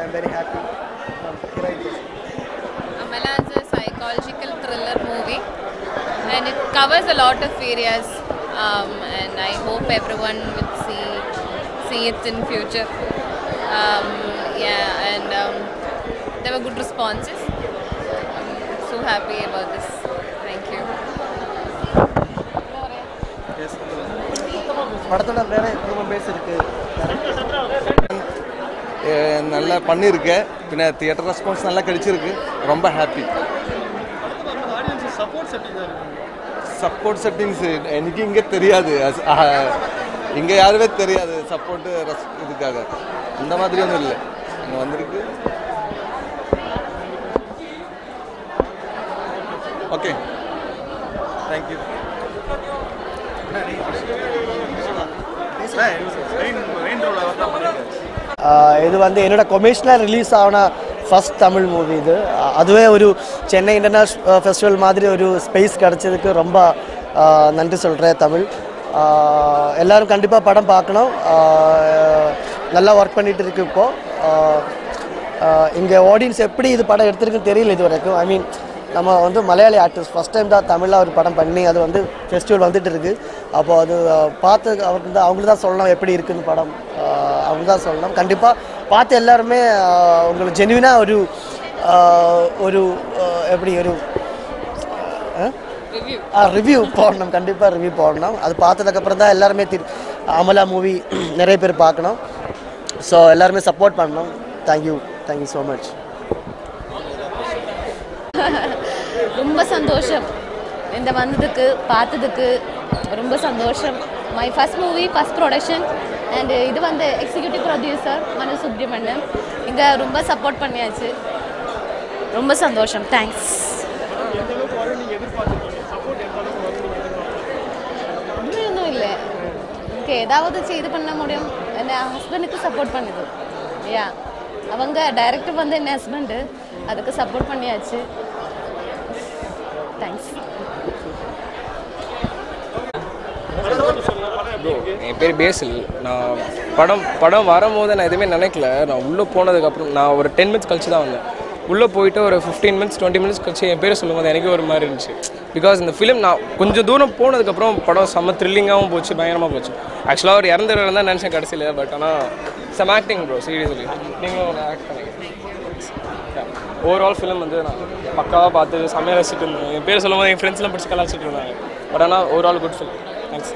I'm very happy. Um, Kirai, please. Amala is a psychological thriller movie and it covers a lot of areas um, and I hope everyone will see see it in future. Um, yeah, and um, there were good responses. I'm so happy about this. Thank you. படத்தோட வேற எவ்வளோ base இருக்கு அஹ் நல்லா பண்ணியிருக்கேன் பின்ன theatre response நல்லா கிடைச்சிருக்கு ரொம்ப ஹாப்பி சப்போர்ட் செட்டிங்ஸ் எனக்கு இங்கே தெரியாது இங்கே யாருமே தெரியாது சப்போர்ட்டு இதுக்காக இந்த மாதிரி ஒன்றும் இல்லை இங்கே வந்திருக்கு ஓகே தேங்க்யூ ஆஹ் இது வந்து என்னோட கொமர்ஷியலாக ரிலீஸ் ஆன ஃபர்ஸ்ட் தமிழ் மூவி இது ஆஹ் அதுவே ஒரு சென்னை இன்டர்நேஷ்னல் ஃபெஸ்டிவல் மாதிரி ஒரு ஸ்பேஸ் கிடச்சதுக்கு ரொம்ப ஆஹ் நன்றி சொல்கிறேன் தமிழ் ஆஹ் எல்லாரும் கண்டிப்பாக படம் பார்க்கணும் ஆஹ் நல்லா ஒர்க் பண்ணிட்டு இருக்கு இப்போது இங்கே ஆடியன்ஸ் எப்படி இது படம் எடுத்திருக்குன்னு தெரியல இது வரைக்கும் ஐ மீன் நம்ம வந்து மலையாளி ஆர்டிஸ்ட் ஃபஸ்ட் டைம் தான் தமிழில் ஒரு படம் பண்ணி அது வந்து ஃபெஸ்டிவல் வந்துட்டு இருக்கு அப்போ அது அஹ், பார்த்து அவருக்கு தான் அவங்களுக்கு தான் சொல்லணும் எப்படி இருக்குன்னு படம் அஹ், அவங்க தான் சொல்லணும் கண்டிப்பாக பார்த்து எல்லாருமே அஹ், உங்களுக்கு ஜென்யூனாக ஒரு அஹ், ஒரு அஹ், எப்படி ஒரு ரிவ்யூ போடணும் கண்டிப்பாக ரிவ்யூ போடணும் அது பார்த்ததுக்கப்புறம் தான் எல்லாருமே திரு அமலா மூவி நிறைய பேர் பார்க்கணும் ஸோ எல்லாருமே சப்போர்ட் பண்ணணும் தேங்க்யூ தேங்க்யூ ஸோ மச் ரொம்ப சந்தோஷம் இந்த வந்ததுக்கு பார்த்ததுக்கு ரொம்ப சந்தோஷம் my first movie first production and இது வந்து எக்ஸிக்யூட்டிவ் ப்ரொடியூசர் மனு சுப்ரமணியன் இங்கே ரொம்ப சப்போர்ட் பண்ணியாச்சு ரொம்ப சந்தோஷம் தேங்க்ஸ் ஒன்றும் இல்லை எனக்கு ஏதாவது செய்து பண்ண முடியும் என் ஹஸ்பண்டுக்கு சப்போர்ட் பண்ணுது யா அவங்க டைரக்டர் வந்து என் ஹஸ்பண்டு அதுக்கு சப்போர்ட் பண்ணியாச்சு தேங்க்ஸ் என் பேர் பேசில் நான் படம் படம் வரும்போது நான் எதுவுமே நினைக்கல நான் உள்ளே போனதுக்கப்புறம் நான் ஒரு டென் மினிட்ஸ் கழிச்சு தான் வந்தேன் உள்ளே போயிட்டு ஒரு ஃபிஃப்டீன் மினிட்ஸ் டுவெண்ட்டி மினிட்ஸ் கழிச்சு என் பேரை சொல்லும்போது எனக்கே ஒரு மாதிரி இருந்துச்சு பிகாஸ் இந்த ஃபிலிம் நான் கொஞ்சம் தூரம் போனதுக்கப்புறம் படம் செம்ம த்ரில்லிங்காகவும் போச்சு பயங்கரமாக போச்சு ஆக்சுவலாக அவர் இறந்துருன்னு தான் நினச்சேன் கடைசியில் பட் ஆனால் செம் ஆக்டிங் ப்ரோ சீரியஸ்லி நீங்களும் ஒரு ஆக்ட் பண்ணீங்க ஓவரால் ஃபிலிம் வந்து நான் பக்காவாக பார்த்து செம்மையாக ரசிச்சுட்டு இருந்தேன் என் பேர் சொல்லும்போது என் ஃப்ரெண்ட்ஸ்லாம் பிடிச்சி கலாச்சிட்டு இருந்தாங்க பட் ஆனால் overall good film thanks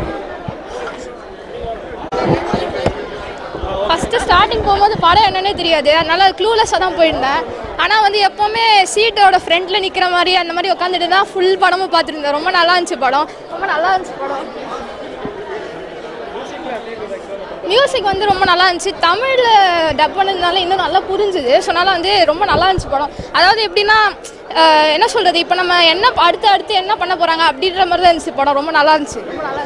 first starting போகும்போது படம் என்னன்னே தெரியாது அதனால க்ளூலெஸ்ஸாக தான் போயிருந்தேன் ஆனால் வந்து எப்போவுமே சீட்டோட ஃப்ரண்ட்டில் நிற்கிற மாதிரி அந்த மாதிரி உட்காந்துட்டு தான் ஃபுல் படமும் பார்த்துருந்தேன் ரொம்ப நல்லா இருந்துச்சு படம் ரொம்ப நல்லா இருந்துச்சு படம் மியூசிக் வந்து ரொம்ப நல்லா இருந்துச்சு தமிழில் டப் பண்ணதுனால இன்னும் நல்லா புரிஞ்சுது ஸோ அதனால் வந்து ரொம்ப நல்லா இருந்துச்சு படம் அதாவது எப்படின்னா அஹ், என்ன சொல்கிறது இப்போ நம்ம என்ன அடுத்து அடுத்து என்ன பண்ண போகிறாங்க அப்படின்ற மாதிரி தான் இருந்துச்சு படம் ரொம்ப நல்லா இருந்துச்சு ரொம்ப நல்லா